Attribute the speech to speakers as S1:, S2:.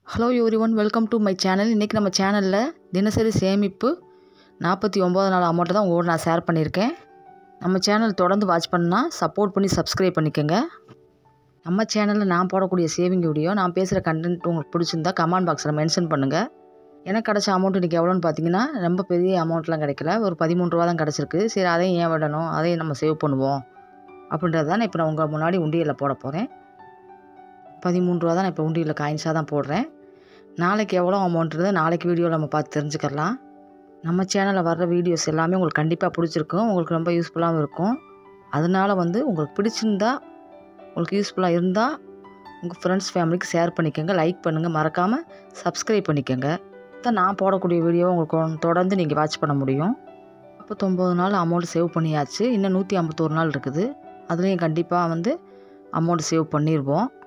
S1: hello everyone welcome to my channel இன்றைக்கி நம்ம சேனலில் தினசரி சேமிப்பு நாற்பத்தி ஒம்பது நாள் அமௌண்ட்டை தான் உங்களோட நான் ஷேர் பண்ணியிருக்கேன் நம்ம சேனல் தொடர்ந்து வாட்ச் பண்ணால் சப்போர்ட் பண்ணி சப்ஸ்கிரைப் பண்ணிக்கோங்க நம்ம சேனலில் நான் போடக்கூடிய சேவிங் வீடியோ நான் பேசுகிற கண்டென்ட் உங்களுக்கு பிடிச்சிருந்தா கமெண்ட் பாக்ஸில் மென்ஷன் பண்ணுங்கள் எனக்கு கிடச்ச அமௌண்ட் இன்றைக்கி எவ்வளோன்னு பார்த்தீங்கன்னா ரொம்ப பெரிய அமௌண்ட்லாம் கிடைக்கல ஒரு பதிமூணு ரூபா தான் கிடச்சிருக்கு சரி அதையும் ஏன் விடணும் அதையும் நம்ம சேவ் பண்ணுவோம் அப்படின்றது தான் இப்போ நான் உங்கள் முன்னாடி உண்டியலில் போட போகிறேன் பதிமூணு ரூபா தான் நான் இப்போ உண்டியலில் காயின்ஸாக தான் போடுறேன் நாளைக்கு எவ்வளோ அமௌண்ட்றது நாளைக்கு வீடியோவில் நம்ம பார்த்து தெரிஞ்சுக்கலாம் நம்ம சேனலில் வர்ற வீடியோஸ் எல்லாமே உங்களுக்கு கண்டிப்பாக பிடிச்சிருக்கும் உங்களுக்கு ரொம்ப யூஸ்ஃபுல்லாகவும் இருக்கும் அதனால வந்து உங்களுக்கு பிடிச்சிருந்தா உங்களுக்கு யூஸ்ஃபுல்லாக இருந்தால் உங்கள் ஃப்ரெண்ட்ஸ் ஃபேமிலிக்கு ஷேர் பண்ணிக்கோங்க லைக் பண்ணுங்கள் மறக்காமல் சப்ஸ்கிரைப் பண்ணிக்கோங்க தான் நான் போடக்கூடிய வீடியோ உங்களுக்கு தொடர்ந்து நீங்கள் வாட்ச் பண்ண முடியும் முப்பத்தொம்போது நாள் அமௌண்ட் சேவ் பண்ணியாச்சு இன்னும் நூற்றி ஐம்பத்தோரு நாள் இருக்குது அதுலேயும் கண்டிப்பாக வந்து அமௌண்ட் சேவ் பண்ணிடுவோம்